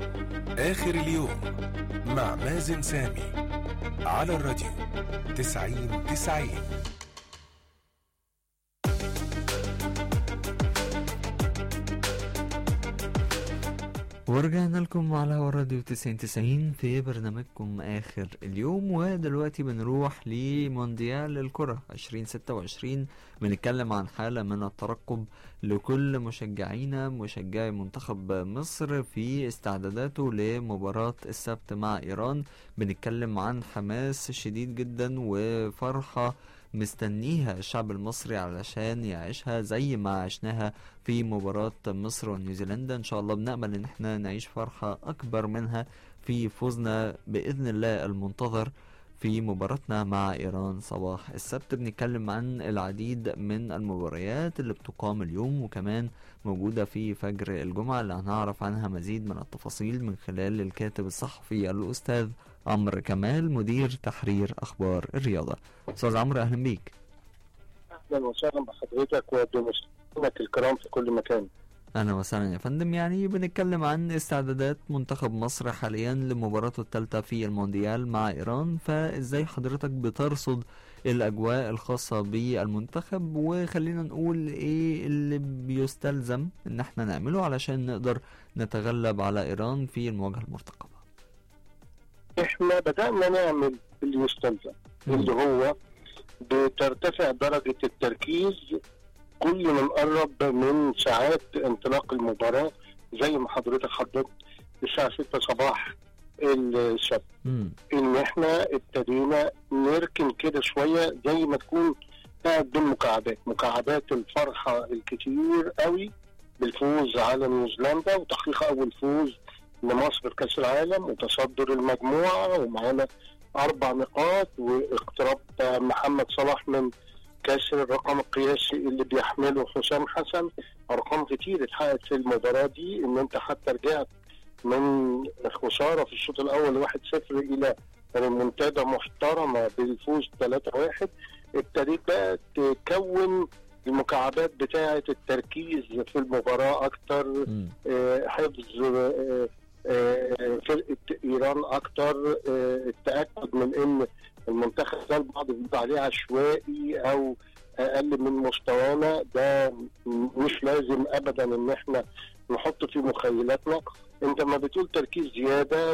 آخر اليوم مع مازن سامي على الراديو تسعين تسعين ورجعنا لكم على هوا الراديو 9090 في برنامجكم آخر اليوم ودلوقتي بنروح لمونديال الكرة 2026 بنتكلم عن حالة من الترقب لكل مشجعينا مشجعي منتخب مصر في استعداداته لمباراة السبت مع إيران بنتكلم عن حماس شديد جدا وفرحة مستنيها الشعب المصري علشان يعيشها زي ما عشناها في مباراة مصر ونيوزيلندا ان شاء الله بنأمل ان احنا نعيش فرحة اكبر منها في فوزنا باذن الله المنتظر في مباراتنا مع ايران صباح السبت بنتكلم عن العديد من المباريات اللي بتقام اليوم وكمان موجودة في فجر الجمعة اللي هنعرف عنها مزيد من التفاصيل من خلال الكاتب الصحفي الأستاذ عمرو كمال مدير تحرير أخبار الرياضة أستاذ عمرو أهلا بيك اهلا وسهلا بحضرتك وبمستمعينك الكرام في كل مكان أهلا وسهلا يا فندم يعني بنتكلم عن استعدادات منتخب مصر حاليا لمباراته الثالثة في المونديال مع إيران فإزاي حضرتك بترصد الأجواء الخاصة بالمنتخب وخلينا نقول إيه اللي بيستلزم إن احنا نعمله علشان نقدر نتغلب على إيران في المواجهة المرتقبة احنا بدانا نعمل اللي يستلزم اللي هو بترتفع درجه التركيز كل ما نقرب من ساعات انطلاق المباراه زي ما حضرتك حضرتك الساعه 6 صباح السبت مم. ان احنا ابتدينا نركن كده شويه زي ما تكون قاعد بين مكعبات مكعبات الفرحه الكتير قوي بالفوز على نيوزيلندا وتحقيق اول فوز لمصر في كاس العالم وتصدر المجموعه ومعانا اربع نقاط واقتراب محمد صلاح من كسر الرقم القياسي اللي بيحمله حسام حسن ارقام كتير اتحققت في المباراه دي ان انت حتى رجعت من خساره في الشوط الاول 1-0 الى ريمونتادا محترمه بالفوز 3-1 ابتديت بقى تكون المكعبات بتاعه التركيز في المباراه اكتر مم. آه، حفظ آه، آه، فرقه ايران اكتر آه، التاكد من ان المنتخب ده البعض بيقول عليه عشوائي او اقل من مستوانا ده مش لازم ابدا ان احنا نحط في مخيلاتنا انت ما بتقول تركيز زياده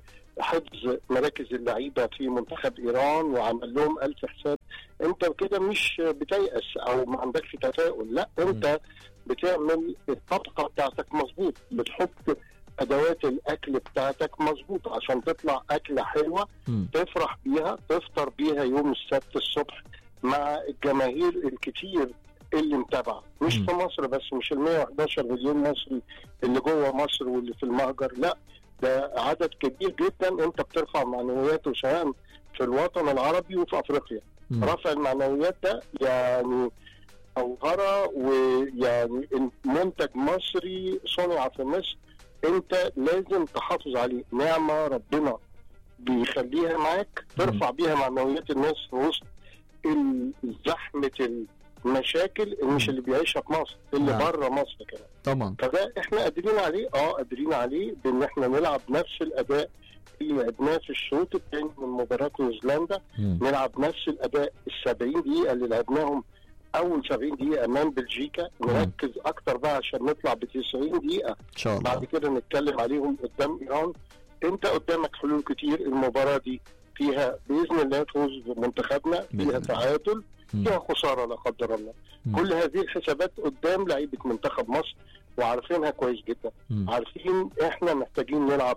وحفظ مراكز اللعيبه في منتخب ايران وعمل لهم الف حساب انت كده مش بتيأس او ما عندكش تفاؤل لا انت بتعمل الطبقه بتاعتك مظبوط بتحط ادوات الاكل بتاعتك مظبوط عشان تطلع اكله حلوه مم. تفرح بيها تفطر بيها يوم السبت الصبح مع الجماهير الكتير اللي متابعه مش مم. في مصر بس مش ال 111 مليون مصري اللي جوه مصر واللي في المهجر لا ده عدد كبير جدا انت بترفع معنوياته سواء في الوطن العربي وفي افريقيا مم. رفع المعنويات ده يعني جوهره ويعني منتج مصري صنع في مصر انت لازم تحافظ عليه نعمه ربنا بيخليها معاك ترفع بيها معنويات الناس في وسط ال- زحمه المشاكل مش اللي بيعيشها في مصر اللي نعم. بره مصر كمان طبعا فده احنا قادرين عليه اه قادرين عليه بان احنا نلعب نفس الاداء اللي لعبناه في الشوط الثاني من مباراه نيوزيلندا مم. نلعب نفس الاداء ال 70 دقيقه اللي لعبناهم اول 70 دقيقه امام بلجيكا نركز اكتر بقى عشان نطلع ب 90 دقيقه إن شاء بعد الله كده نتكلم عليهم قدام ايران انت قدامك حلول كتير المباراه دي فيها باذن الله فوز منتخبنا بإذن فيها الله. تعادل مم. فيها خساره لا قدر الله مم. كل هذه الحسابات قدام لعيبه منتخب مصر وعارفينها كويس جدا مم. عارفين احنا محتاجين نلعب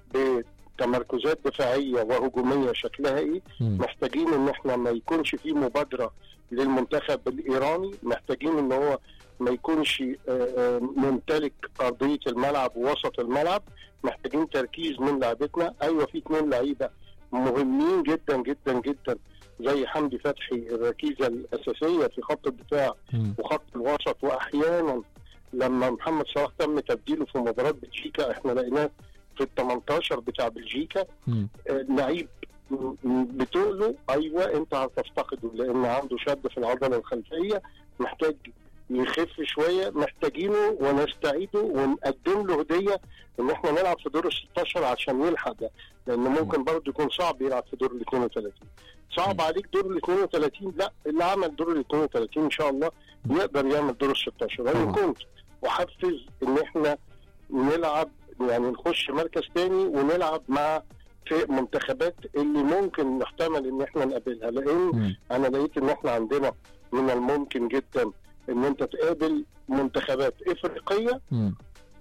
بتمركزات دفاعيه وهجوميه شكلها ايه مم. محتاجين ان احنا ما يكونش في مبادره للمنتخب الايراني محتاجين ان هو ما يكونش آه، آه، ممتلك ارضيه الملعب ووسط الملعب محتاجين تركيز من لعيبتنا ايوه في اثنين لعيبه مهمين جدا جدا جدا زي حمدي فتحي الركيزه الاساسيه في خط الدفاع مم. وخط الوسط واحيانا لما محمد صلاح تم تبديله في مباراه بلجيكا احنا لقيناه في ال 18 بتاع بلجيكا مم. آه، لعيب م- م- بتقله ايوه انت هتفتقده لان عنده شد في العضله الخلفيه محتاج يخف شويه محتاجينه ونستعيده ونقدم له هديه ان احنا نلعب في دور ال 16 عشان يلحق ده لان ممكن برضه يكون صعب يلعب في دور ال 32 صعب مم. عليك دور ال 32 لا اللي عمل دور ال 32 ان شاء الله يقدر يعمل دور ال 16 طبعا. انا كنت وحفز ان احنا نلعب يعني نخش مركز تاني ونلعب مع في منتخبات اللي ممكن نحتمل ان احنا نقابلها لان مم. انا لقيت ان احنا عندنا من الممكن جدا ان انت تقابل منتخبات افريقيه مم.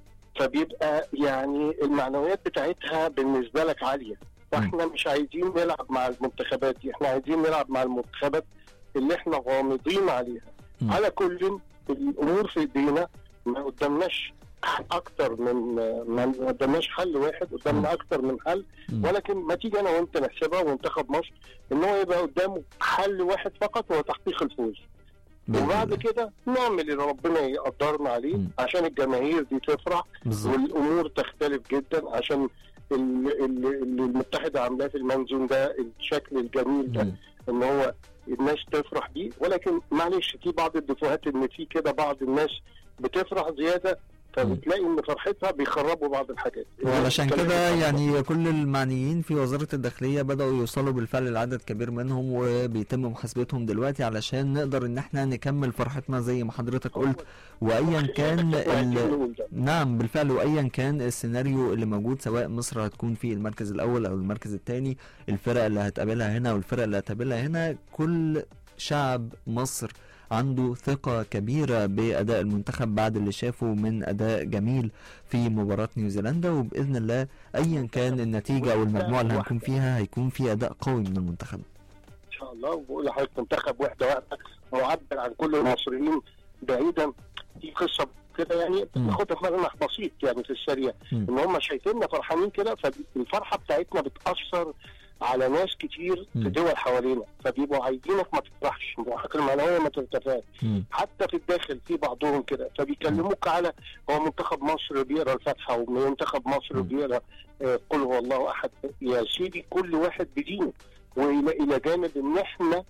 فبيبقى يعني المعنويات بتاعتها بالنسبه لك عاليه فاحنا مش عايزين نلعب مع المنتخبات دي احنا عايزين نلعب مع المنتخبات اللي احنا غامضين عليها مم. على كل الامور في ايدينا ما قدامناش اكتر من ما قدامناش حل واحد مم. قدامنا اكتر من حل مم. ولكن ما تيجي انا وانت نحسبها ومنتخب مصر ان هو يبقى قدامه حل واحد فقط هو تحقيق الفوز بإذن وبعد الله. كده نعمل اللي ربنا يقدرنا عليه مم. عشان الجماهير دي تفرح بالظبط والامور تختلف جدا عشان ال- ال- اللي المتحده عاملاه في المنزون ده الشكل الجميل ده مم. ان هو الناس تفرح بيه ولكن معلش في بعض الدفوهات ان في كده بعض الناس بتفرح زياده فبتلاقي ان فرحتها بيخربوا بعض الحاجات وعلشان الكلام كده ده يعني كل المعنيين في وزارة الداخلية بدأوا يوصلوا بالفعل لعدد كبير منهم وبيتم محاسبتهم دلوقتي علشان نقدر ان احنا نكمل فرحتنا زي ما حضرتك قلت وايا كان إحنا عايزين ال... نقول ده. نعم بالفعل وايا كان السيناريو اللي موجود سواء مصر هتكون في المركز الاول او المركز الثاني الفرق اللي هتقابلها هنا والفرق اللي هتقابلها هنا كل شعب مصر عنده ثقة كبيرة بأداء المنتخب بعد اللي شافه من أداء جميل في مباراة نيوزيلندا وبإذن الله أيا كان النتيجة أو المجموعة اللي هنكون فيها هيكون في أداء قوي من المنتخب ان شاء الله وبقول لحضرتك منتخب واحده واحده معبر عن كل المصريين بعيدا دي قصه كده يعني مم. ناخدها في ملمح بسيط يعني في السريع مم. ان هم شايفيننا فرحانين كده فالفرحه بتاعتنا بتاثر على ناس كتير مم. في دول حوالينا فبيبقوا عايزينك ما تفرحش بيبقوا المعنويه ما ترتفعش مم. حتى في الداخل في بعضهم كده فبيكلموك على هو منتخب مصر بيقرا الفاتحه ومنتخب مصر مم. بيقرا آه، قل هو الله احد يا سيدي كل واحد بدينه والى الى جانب ان احنا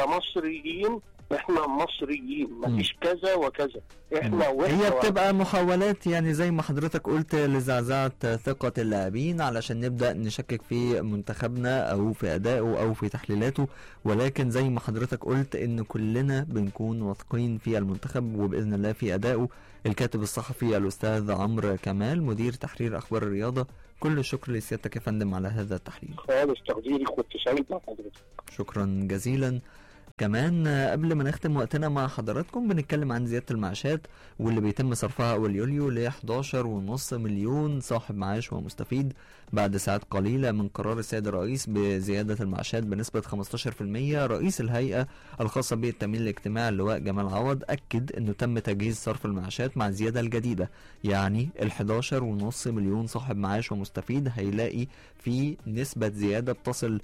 كمصريين احنا مصريين مفيش كذا وكذا احنا هي وحده واحدة. بتبقى محاولات يعني زي ما حضرتك قلت لزعزعة ثقة اللاعبين علشان نبدأ نشكك في منتخبنا أو في أدائه أو في تحليلاته ولكن زي ما حضرتك قلت إن كلنا بنكون واثقين في المنتخب وبإذن الله في أدائه الكاتب الصحفي الأستاذ عمرو كمال مدير تحرير أخبار الرياضة كل الشكر لسيادتك يا فندم على هذا التحليل خالص تقديري كنت سعيد مع حضرتك شكرا جزيلا كمان آه، قبل ما نختم وقتنا مع حضراتكم بنتكلم عن زيادة المعاشات واللي بيتم صرفها أول يوليو ل 11.5 مليون صاحب معاش ومستفيد بعد ساعات قليلة من قرار السيد الرئيس بزيادة المعاشات بنسبة 15% رئيس الهيئة الخاصة بالتأمين الاجتماعي اللواء جمال عوض أكد أنه تم تجهيز صرف المعاشات مع الزيادة الجديدة يعني ال 11.5 مليون صاحب معاش ومستفيد هيلاقي في نسبة زيادة بتصل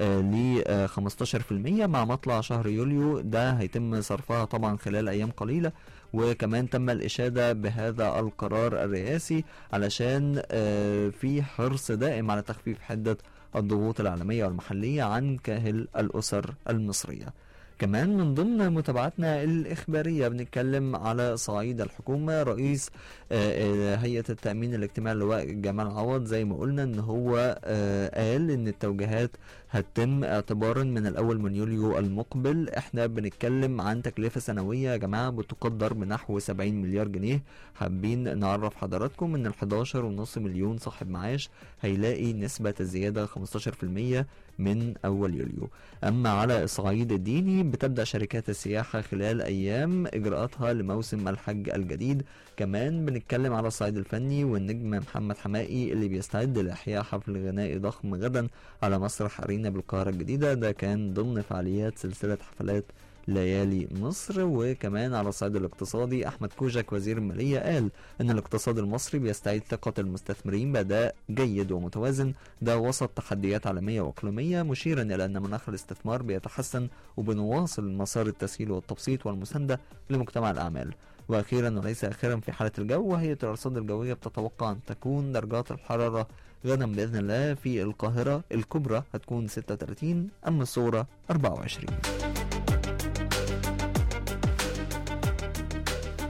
ل 15% مع مطلع شهر يوليو ده هيتم صرفها طبعا خلال أيام قليلة وكمان تم الإشادة بهذا القرار الرئاسي علشان آه، في حرص دائم على تخفيف حدة الضغوط العالمية والمحلية عن كاهل الأسر المصرية كمان من ضمن متابعتنا الإخبارية بنتكلم على صعيد الحكومة رئيس آه، آه، هيئة التأمين الاجتماعي اللواء جمال عوض زي ما قلنا ان هو آه، قال ان التوجيهات هتتم اعتبارا من الاول من يوليو المقبل احنا بنتكلم عن تكلفة سنوية يا جماعة بتقدر بنحو 70 مليار جنيه حابين نعرف حضراتكم ان ال 11.5 مليون صاحب معاش هيلاقي نسبة الزيادة 15% من اول يوليو اما على الصعيد الديني بتبدأ شركات السياحة خلال ايام اجراءاتها لموسم الحج الجديد كمان بنتكلم على الصعيد الفني والنجم محمد حمائي اللي بيستعد لاحياء حفل غنائي ضخم غدا على مسرح ارينا بالقاهره الجديده ده كان ضمن فعاليات سلسله حفلات ليالي مصر وكمان على الصعيد الاقتصادي احمد كوجك وزير الماليه قال ان الاقتصاد المصري بيستعيد ثقه المستثمرين باداء جيد ومتوازن ده وسط تحديات عالميه واقليميه مشيرا الى ان مناخ الاستثمار بيتحسن وبنواصل مسار التسهيل والتبسيط والمسانده لمجتمع الاعمال واخيرا وليس اخيرا في حاله الجو هيئه الارصاد الجويه بتتوقع ان تكون درجات الحراره غدا باذن الله في القاهره الكبرى هتكون 36 اما الصوره 24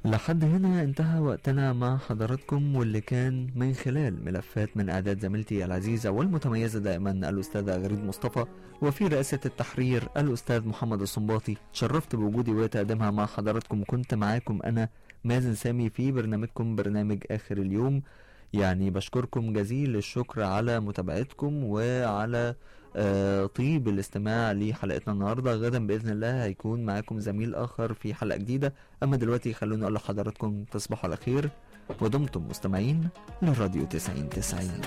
لحد هنا انتهى وقتنا مع حضراتكم واللي كان من خلال ملفات من اعداد زميلتي العزيزه والمتميزه دائما الاستاذه غريب مصطفى وفي رئاسه التحرير الاستاذ محمد الصنباطي تشرفت بوجودي وتقديمها مع حضراتكم كنت معاكم انا مازن سامي في برنامجكم برنامج اخر اليوم يعني بشكركم جزيل الشكر على متابعتكم وعلى آه، طيب الاستماع لحلقتنا النهارده غدا باذن الله هيكون معاكم زميل اخر في حلقه جديده اما دلوقتي خلوني اقول لحضراتكم تصبحوا على خير ودمتم مستمعين للراديو 90 90